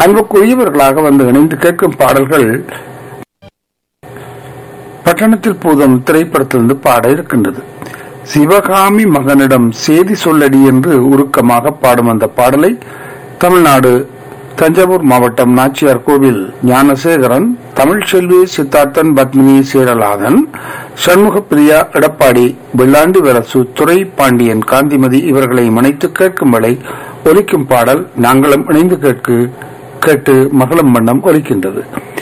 அன்புக்குரியவர்களாக வந்து இணைந்து கேட்கும் பாடல்கள் பட்டணத்தில் பூதம் திரைப்படத்திலிருந்து பாட இருக்கின்றது சிவகாமி மகனிடம் செய்தி சொல்லடி என்று உருக்கமாக பாடும் அந்த பாடலை தமிழ்நாடு தஞ்சாவூர் மாவட்டம் நாச்சியார் கோவில் ஞானசேகரன் தமிழ்ச்செல்வி சித்தார்த்தன் பத்மினி சீரலாதன் சண்முகப்பிரியா எடப்பாடி வெள்ளாண்டி வரசு துரை பாண்டியன் காந்திமதி இவர்களை இணைத்து கேட்கும் வரை ஒலிக்கும் பாடல் நாங்களும் இணைந்து கேட்கு கேட்டு மகளம் வண்ணம் ஒலிக்கின்றது